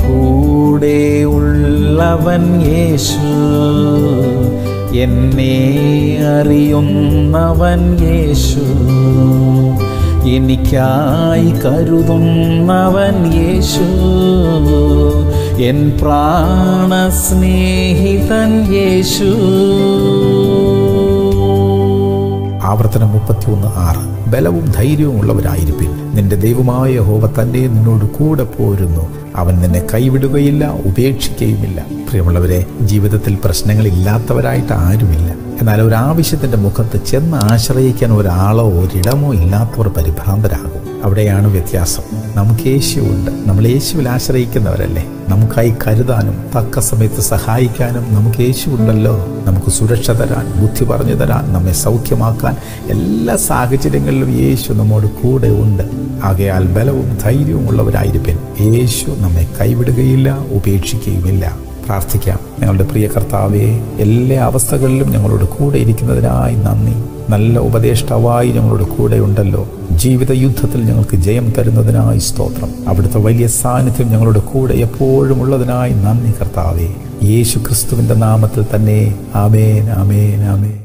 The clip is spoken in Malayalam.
കൂടെ ഉള്ളവൻ യേശു എന്നെ അറിയുന്നവൻ യേശു എനിക്കായി കരുതുന്നവൻ യേശു എൻ പ്രാണസ്നേഹിതൻ യേശു ആവർത്തനം മുപ്പത്തിയൊന്ന് ആറ് ബലവും ധൈര്യവും ഉള്ളവരായിരിപ്പിൻ നിന്റെ ദൈവമായ യഹോവ തന്നെ നിന്നോട് കൂടെ പോരുന്നു അവൻ നിന്നെ കൈവിടുകയില്ല ഉപേക്ഷിക്കുകയുമില്ല പ്രിയമുള്ളവരെ ജീവിതത്തിൽ പ്രശ്നങ്ങളില്ലാത്തവരായിട്ട് ആരുമില്ല എന്നാൽ ഒരു ആവശ്യത്തിന്റെ മുഖത്ത് ചെന്ന് ആശ്രയിക്കാൻ ഒരാളോ ഒരിടമോ ഇല്ലാത്തവർ പരിഭ്രാന്തരാകും അവിടെയാണ് വ്യത്യാസം നമുക്ക് യേശുവുണ്ട് നമ്മൾ യേശുവിൽ ആശ്രയിക്കുന്നവരല്ലേ നമുക്കായി കരുതാനും തക്ക സമയത്ത് സഹായിക്കാനും നമുക്ക് യേശുവുണ്ടല്ലോ നമുക്ക് സുരക്ഷ തരാൻ ബുദ്ധി പറഞ്ഞു തരാൻ നമ്മെ സൗഖ്യമാക്കാൻ എല്ലാ സാഹചര്യങ്ങളിലും യേശു നമ്മോട് കൂടെ ഉണ്ട് ആകയാൽ ബലവും ധൈര്യവും ഉള്ളവരായിരിക്കും യേശു നമ്മെ കൈവിടുകയില്ല ഉപേക്ഷിക്കുകയുമില്ല പ്രാർത്ഥിക്കാം ഞങ്ങളുടെ പ്രിയ കർത്താവെ എല്ലാ അവസ്ഥകളിലും ഞങ്ങളോട് കൂടെ ഇരിക്കുന്നതിനായി നന്ദി നല്ല ഉപദേഷ്ടാവായി ഞങ്ങളോട് കൂടെ ഉണ്ടല്ലോ ജീവിത യുദ്ധത്തിൽ ഞങ്ങൾക്ക് ജയം തരുന്നതിനായി സ്തോത്രം അവിടുത്തെ വലിയ സാന്നിധ്യം ഞങ്ങളുടെ കൂടെ എപ്പോഴും ഉള്ളതിനായി നന്ദി കർത്താവെ യേശു ക്രിസ്തുവിന്റെ നാമത്തിൽ തന്നെ ആമേൻ ആമേൻ ആമേൻ